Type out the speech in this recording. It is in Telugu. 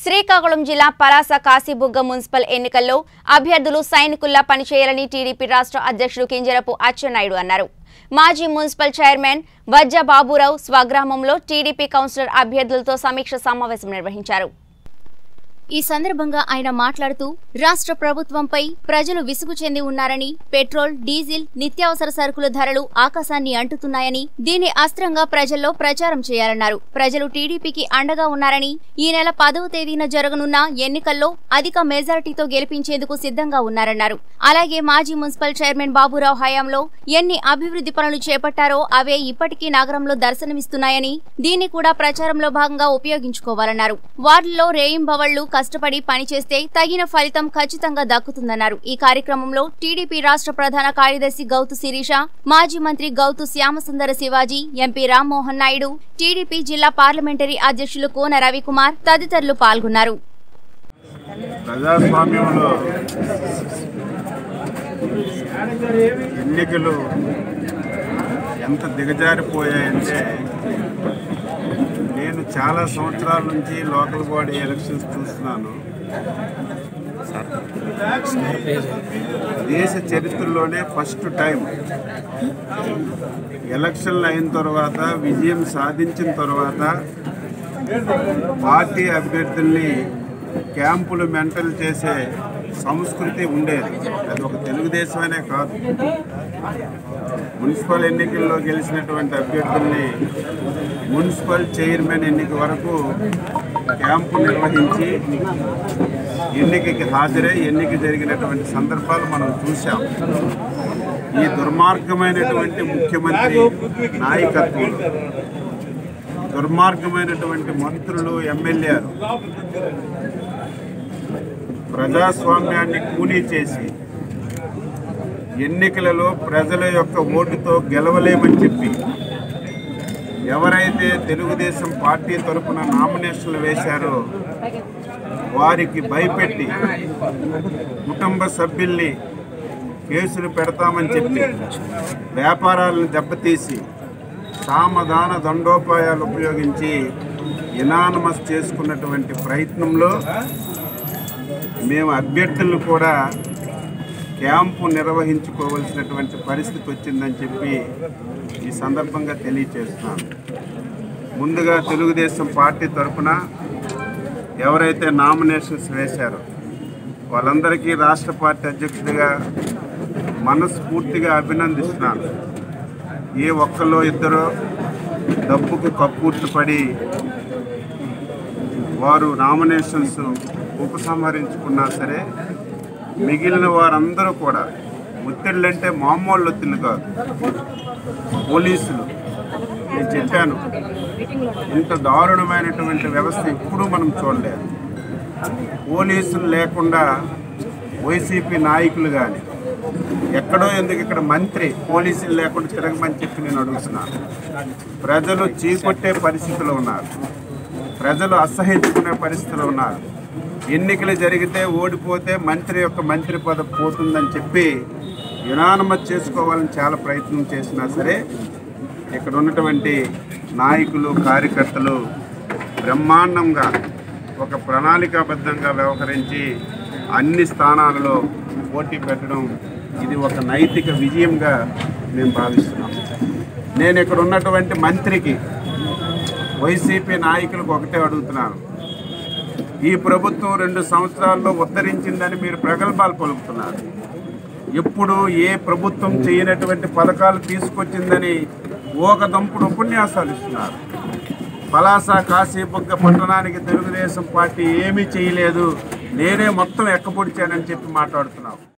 శ్రీకాకుళం జిల్లా పలాస కాశీబుగ్గ మున్సిపల్ ఎన్నికల్లో అభ్యర్థులు సైనికుల్లా పనిచేయాలని టీడీపీ రాష్ట్ర అధ్యక్షుడు కింజరపు అచ్చెన్నాయుడు అన్నారు మాజీ మున్సిపల్ చైర్మన్ వజ్జ బాబురావు స్వగ్రామంలో టీడీపీ కౌన్సిలర్ అభ్యర్థులతో సమీక్ష సమావేశం నిర్వహించారు ఈ సందర్భంగా ఆయన మాట్లాడుతూ రాష్ట్ర ప్రభుత్వంపై ప్రజలు విసుగు చెంది ఉన్నారని పెట్రోల్ డీజిల్ నిత్యావసర సరుకుల ధరలు ఆకాశాన్ని అంటుతున్నాయని దీన్ని అస్త్రంగా ప్రజల్లో ప్రచారం చేయాలన్నారు ప్రజలు టీడీపీకి అండగా ఉన్నారని ఈ నెల పదవ తేదీన జరగనున్న ఎన్నికల్లో అధిక మెజారిటీతో గెలిపించేందుకు సిద్ధంగా ఉన్నారన్నారు అలాగే మాజీ మున్సిపల్ చైర్మన్ బాబురావు హయాంలో ఎన్ని అభివృద్ధి పనులు చేపట్టారో అవే ఇప్పటికీ నగరంలో దర్శనమిస్తున్నాయని దీన్ని కూడా ప్రచారంలో భాగంగా ఉపయోగించుకోవాలన్నారు వార్డుల్లో రేయింబవళ్లు కష్టపడి పనిచేస్తే తగిన ఫలితం ఖచ్చితంగా దక్కుతుందన్నారు ఈ కార్యక్రమంలో టీడీపీ రాష్ట్ర ప్రధాన కార్యదర్శి గౌతు శిరీష మాజీ మంత్రి గౌతు శ్యామసుందర శివాజీ ఎంపీ రామ్మోహన్ నాయుడు టీడీపీ జిల్లా పార్లమెంటరీ అధ్యక్షులు కోన రవికుమార్ తదితరులు పాల్గొన్నారు ప్రజాస్వామ్యంలో ఎన్నికలు ఎంత దిగజారిపోయాయంటే నేను చాలా సంవత్సరాల నుంచి లోకల్ బాడీ ఎలక్షన్స్ చూస్తున్నాను దేశ చరిత్రలోనే ఫస్ట్ టైం ఎలక్షన్లు అయిన తర్వాత విజయం సాధించిన తర్వాత పార్టీ అభ్యర్థుల్ని క్యాంపులు మెంటల్ చేసే సంస్కృతి ఉండేది అది ఒక తెలుగుదేశమనే కాదు మున్సిపల్ ఎన్నికల్లో గెలిచినటువంటి అభ్యర్థుల్ని మున్సిపల్ చైర్మన్ ఎన్నిక వరకు క్యాంపు నిర్వహించి ఎన్నికకి హాజరై ఎన్నిక జరిగినటువంటి సందర్భాలు మనం చూసాం ఈ దుర్మార్గమైనటువంటి ముఖ్యమంత్రి నాయకత్వం దుర్మార్గమైనటువంటి మంత్రులు ఎమ్మెల్యేలు ప్రజాస్వామ్యాన్ని కూలీ చేసి ఎన్నికలలో ప్రజల యొక్క ఓటుతో గెలవలేమని చెప్పి ఎవరైతే తెలుగుదేశం పార్టీ తరఫున నామినేషన్లు వేశారో వారికి భయపెట్టి కుటుంబ సభ్యుల్ని కేసులు పెడతామని చెప్పి వ్యాపారాలను దెబ్బతీసి సామధాన దండోపాయాలు ఉపయోగించి ఇనానమస్ చేసుకున్నటువంటి ప్రయత్నంలో మేము అభ్యర్థులను కూడా క్యాంపు నిర్వహించుకోవాల్సినటువంటి పరిస్థితి వచ్చిందని చెప్పి ఈ సందర్భంగా తెలియచేస్తున్నాను ముందుగా తెలుగుదేశం పార్టీ తరఫున ఎవరైతే నామినేషన్స్ వేశారో వాళ్ళందరికీ రాష్ట్ర పార్టీ అధ్యక్షుడిగా మనస్ఫూర్తిగా అభినందిస్తున్నాను ఏ ఒక్కలో ఇద్దరో డబ్బుకు కక్కుర్తుపడి వారు నామినేషన్స్ ఉపసంహరించుకున్నా సరే మిగిలిన వారందరూ కూడా ఒత్తిళ్ళంటే మామూలు ఒత్తిళ్ళు కాదు పోలీసులు నేను చెప్పాను ఇంత దారుణమైనటువంటి వ్యవస్థ ఎప్పుడూ మనం చూడలేదు పోలీసులు లేకుండా వైసీపీ నాయకులు కానీ ఎక్కడో ఎందుకు ఇక్కడ మంత్రి పోలీసులు లేకుండా తిరగమని చెప్పి నేను అడుగుతున్నాను ప్రజలు చీకొట్టే పరిస్థితిలో ఉన్నారు ప్రజలు అసహించుకునే పరిస్థితిలో ఉన్నారు ఎన్నికలు జరిగితే ఓడిపోతే మంత్రి యొక్క మంత్రి పదవి పోతుందని చెప్పి యునానమస్ చేసుకోవాలని చాలా ప్రయత్నం చేసినా సరే ఇక్కడ ఉన్నటువంటి నాయకులు కార్యకర్తలు బ్రహ్మాండంగా ఒక ప్రణాళికాబద్ధంగా వ్యవహరించి అన్ని స్థానాలలో పోటీ పెట్టడం ఇది ఒక నైతిక విజయంగా మేము భావిస్తున్నాం నేను ఇక్కడ ఉన్నటువంటి మంత్రికి వైసీపీ నాయకులకు ఒకటే అడుగుతున్నాను ఈ ప్రభుత్వం రెండు సంవత్సరాల్లో ఉద్ధరించిందని మీరు ప్రగల్భాలు పలుకుతున్నారు ఎప్పుడు ఏ ప్రభుత్వం చేయనటువంటి పథకాలు తీసుకొచ్చిందని ఓక దంపుడు ఉపన్యాసాలు ఇస్తున్నారు పలాస కాశీబుగ్గ పట్టణానికి తెలుగుదేశం పార్టీ ఏమీ చేయలేదు నేనే మొత్తం ఎక్కపొడిచానని చెప్పి మాట్లాడుతున్నావు